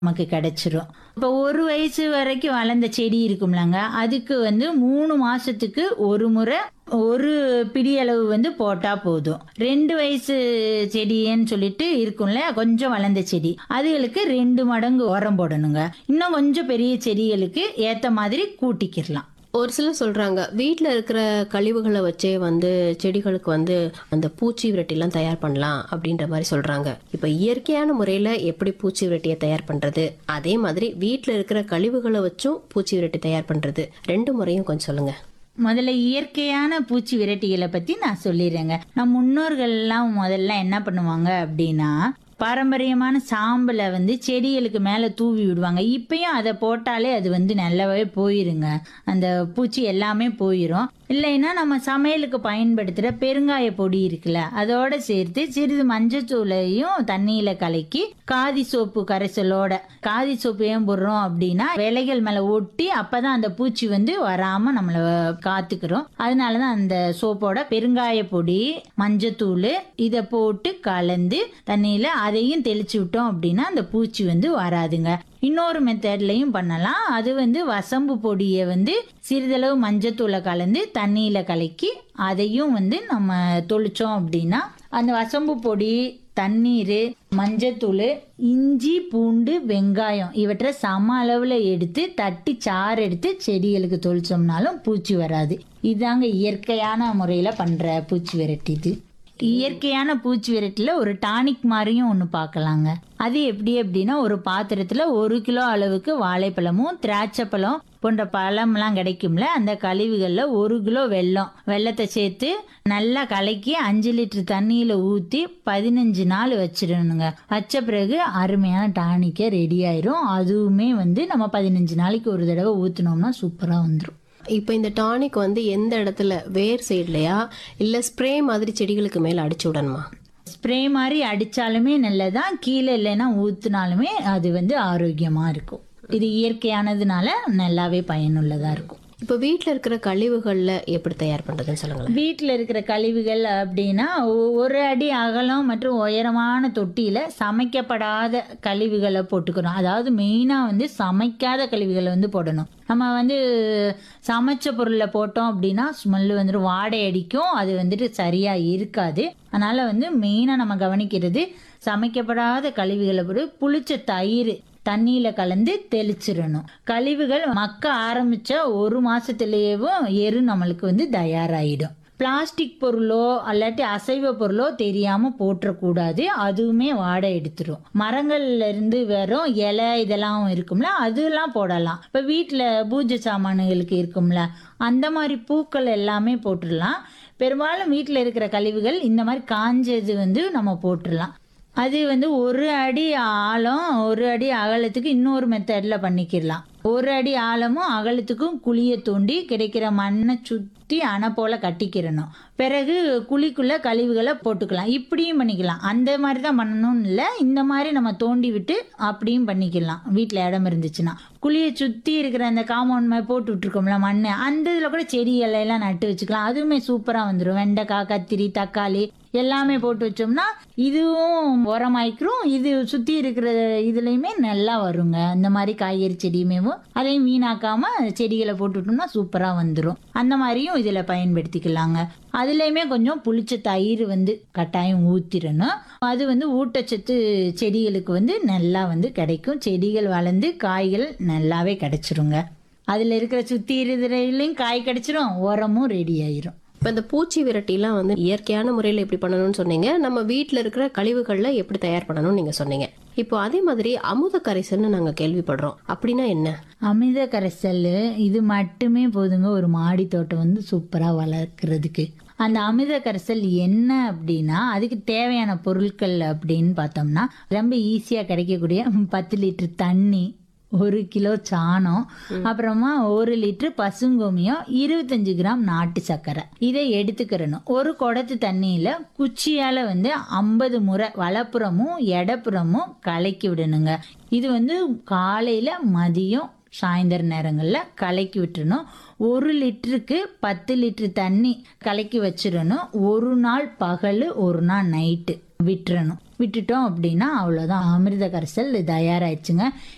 நமக்கு கிடைச்சிரும் இப்போ ஒரு வயசு வரைக்கும் வளர்ந்த செடி இருக்கும்லங்க அதுக்கு வந்து மூணு மாசத்துக்கு ஒரு முறை ஒரு பிடி அளவு வந்து போட்டா போதும் ரெண்டு வயசு செடின்னு சொல்லிட்டு இருக்கும்ல கொஞ்சம் வளர்ந்த செடி அதுகளுக்கு ரெண்டு மடங்கு உரம் போடணுங்க இன்னும் கொஞ்சம் பெரிய செடிகளுக்கு ஏத்த மாதிரி கூட்டிக்கிடலாம் ஒரு சிலர் சொல்றாங்க வீட்ல இருக்கிற கழிவுகளை வச்சே வந்து செடிகளுக்கு வந்து அந்த பூச்சி விரட்டிலாம் தயார் பண்ணலாம் அப்படின்ற மாதிரி சொல்றாங்க இப்ப இயற்கையான முறையில எப்படி பூச்சி விரட்டியை தயார் பண்றது அதே மாதிரி வீட்ல இருக்கிற கழிவுகளை வச்சும் பூச்சி விரட்டி தயார் பண்றது ரெண்டு முறையும் கொஞ்சம் சொல்லுங்க முதல்ல இயற்கையான பூச்சி விரட்டிகளை பத்தி நான் சொல்லிடுறேங்க நம் முன்னோர்கள் எல்லாம் முதல்ல என்ன பண்ணுவாங்க அப்படின்னா பாரம்பரியமான சாம்பலை வந்து செடிகளுக்கு மேலே தூவி விடுவாங்க இப்பயும் அதை போட்டாலே அது வந்து நல்லாவே போயிருங்க அந்த பூச்சி எல்லாமே போயிடும் இல்லைன்னா நம்ம சமையலுக்கு பயன்படுத்துகிற பெருங்காய பொடி இருக்குல்ல அதோட சேர்த்து சிறிது மஞ்சத்தூளையும் தண்ணியில் கலக்கி காதி சோப்பு கரைசலோட காதி சோப்பு ஏன் போடுறோம் அப்படின்னா விலைகள் மேலே ஒட்டி அப்பதான் அந்த பூச்சி வந்து வராமல் நம்மளை காத்துக்கிறோம் அதனால தான் அந்த சோப்போட பெருங்காய பொடி மஞ்சத்தூள் இதை போட்டு கலந்து தண்ணியில் அதையும் தெளிச்சு விட்டோம் அப்படின்னா அந்த பூச்சி வந்து வராதுங்க இன்னொரு மெத்தட்லையும் பண்ணலாம் அது வந்து வசம்பு பொடியை வந்து சிறிதளவு மஞ்சத்தூளை கலந்து தண்ணியில் கலக்கி அதையும் வந்து நம்ம தொளிச்சோம் அப்படின்னா அந்த வசம்பு பொடி தண்ணீர் மஞ்சத்தூள் இஞ்சி பூண்டு வெங்காயம் இவற்றை சம அளவில் எடுத்து தட்டி சாறு எடுத்து செடிகளுக்கு தொளிச்சோம்னாலும் பூச்சி வராது இதாங்க இயற்கையான முறையில் பண்ணுற பூச்சி விரட்டி இது இயற்கையான பூச்சி விரட்டில ஒரு டானிக் மாதிரியும் ஒன்று பார்க்கலாங்க அது எப்படி அப்படின்னா ஒரு பாத்திரத்தில் ஒரு கிலோ அளவுக்கு வாழைப்பழமும் திராட்சைப்பழம் போன்ற பழம்லாம் கிடைக்கும்ல அந்த கழிவுகளில் ஒரு கிலோ வெல்லம் வெள்ளத்தை சேர்த்து நல்லா கலக்கி அஞ்சு லிட்டர் தண்ணியில் ஊற்றி பதினஞ்சு நாள் வச்சிடணுங்க வச்ச பிறகு அருமையான டானிக்கே ரெடி ஆயிரும் அதுவுமே வந்து நம்ம பதினஞ்சு நாளைக்கு ஒரு தடவை ஊற்றினோம்னா சூப்பராக வந்துடும் இப்போ இந்த டானிக் வந்து எந்த இடத்துல வேர் சைட்லயா இல்ல ஸ்ப்ரே மாதிரி செடிகளுக்கு மேல அடிச்சு விடணுமா ஸ்ப்ரே மாதிரி அடித்தாலுமே நல்லதான் கீழே இல்லைன்னா ஊற்றுனாலுமே அது வந்து ஆரோக்கியமாக இருக்கும் இது இயற்கையானதுனால நல்லாவே பயனுள்ளதாக இருக்கும் இப்போ வீட்ல இருக்கிற கழிவுகள்ல எப்படி தயார் பண்றதுன்னு சொல்லுங்களேன் வீட்டில் இருக்கிற கழிவுகள் அப்படின்னா ஒ- ஒரு அடி அகலம் மற்றும் உயரமான தொட்டியில் சமைக்கப்படாத கழிவுகளை போட்டுக்கிறோம் அதாவது மெயினாக வந்து சமைக்காத கழிவுகளை வந்து போடணும் நம்ம வந்து சமைச்ச பொருளை போட்டோம் அப்படின்னா ஸ்மெல் வந்துட்டு வாடை அடிக்கும் அது வந்துட்டு சரியாக இருக்காது அதனால் வந்து மெயினாக நம்ம கவனிக்கிறது சமைக்கப்படாத கழிவுகளை போட்டு புளிச்ச தயிர் தண்ணியில கலந்து தெளிச்சிடணும் கழிவுகள் மக்க ஆரம்பிச்ச ஒரு மாசத்திலேயேவும் எரு நம்மளுக்கு வந்து தயாராயிடும் பிளாஸ்டிக் பொருளோ அல்லாட்டி அசைவ பொருளோ தெரியாம போட்டுறக்கூடாது அதுவுமே வாடை எடுத்துரும் மரங்கள்ல இருந்து வெறும் இலை இதெல்லாம் இருக்கும்ல அதெல்லாம் போடலாம் இப்ப வீட்டில் பூஜை சாமான்களுக்கு இருக்கும்ல அந்த மாதிரி பூக்கள் எல்லாமே போட்டுடலாம் பெரும்பாலும் வீட்டில் இருக்கிற கழிவுகள் இந்த மாதிரி காஞ்சது வந்து நம்ம போட்டுடலாம் அது வந்து ஒரு அடி ஆழம் ஒரு அடி அகலத்துக்கு இன்னொரு மெத்தடில் பண்ணிக்கிடலாம் ஒரு அடி ஆழமும் அகலத்துக்கும் குழியை தோண்டி கிடைக்கிற மண்ணை சுற்றி அணை போல கட்டிக்கிறணும் பிறகு குழிக்குள்ள கழிவுகளை போட்டுக்கலாம் இப்படியும் பண்ணிக்கலாம் அந்த மாதிரி தான் பண்ணணும்னு இல்லை இந்த மாதிரி நம்ம தோண்டி விட்டு அப்படியும் பண்ணிக்கலாம் வீட்டில் இடம் இருந்துச்சுன்னா குழியை சுற்றி இருக்கிற அந்த காம்பவுண்ட் மாதிரி போட்டு விட்டுருக்கோம்ல மண் அந்த இதில் கூட செடி இலையெல்லாம் நட்டு வச்சுக்கலாம் அதுவுமே சூப்பராக வந்துடும் வெண்டைக்காய் கத்திரி தக்காளி எல்லாமே போட்டு வச்சோம்னா இதுவும் உரமாய்க்கிறோம் இது சுற்றி இருக்கிற இதுலேயுமே நல்லா வருங்க இந்த மாதிரி காய்கறி செடியுமேவும் அதையும் வீணாக்காம செடிகளை போட்டுட்டோம்னா சூப்பராக வந்துடும் அந்த மாதிரியும் இதில் பயன்படுத்திக்கலாங்க அதுலேயுமே கொஞ்சம் புளிச்ச தயிர் வந்து கட்டாயம் ஊற்றிடணும் அது வந்து ஊட்டச்சத்து செடிகளுக்கு வந்து நல்லா வந்து கிடைக்கும் செடிகள் வளர்ந்து காய்கள் நல்லாவே கிடைச்சிருங்க அதில் இருக்கிற சுற்றி இருக்கிறதுலையும் காய் கிடைச்சிரும் உரமும் ரெடி ஆயிரும் இப்போ இந்த பூச்சி விரட்டிலாம் வந்து இயற்கையான முறையில் எப்படி பண்ணணும்னு சொன்னீங்க நம்ம வீட்டில் இருக்கிற கழிவுகள்ல எப்படி தயார் பண்ணணும்னு நீங்க சொன்னீங்க இப்போ அதே மாதிரி அமுத கரைசல்னு நாங்க கேள்விப்படுறோம் அப்படின்னா என்ன அமிர்த கரைசல் இது மட்டுமே போதுங்க ஒரு மாடி தோட்டம் வந்து சூப்பராக வளர்க்குறதுக்கு அந்த அமிர்த கரைசல் என்ன அப்படின்னா அதுக்கு தேவையான பொருட்கள் அப்படின்னு பார்த்தோம்னா ரொம்ப ஈஸியாக கிடைக்கக்கூடிய பத்து லிட்டர் தண்ணி ஒரு கிலோ சாணம் அப்புறமா ஒரு லிட்டர் பசுங்கோமியம் இருபத்தஞ்சு கிராம் நாட்டு சர்க்கரை இதை எடுத்துக்கிறணும் ஒரு குடத்து தண்ணியில குச்சியால வந்து ஐம்பது முறை வலப்புறமும் இடப்புறமும் கலக்கி விடணுங்க இது வந்து காலையில மதியம் சாயந்தர நேரங்களில் கலக்கி விட்டுறணும் ஒரு லிட்டருக்கு பத்து லிட்டர் தண்ணி கலக்கி வச்சிடணும் ஒரு நாள் பகல் ஒரு நாள் நைட்டு விட்டுறணும் விட்டுட்டோம் அப்படின்னா அவ்வளோதான் அமிர்த கரைசல் தயாராகிடுச்சுங்க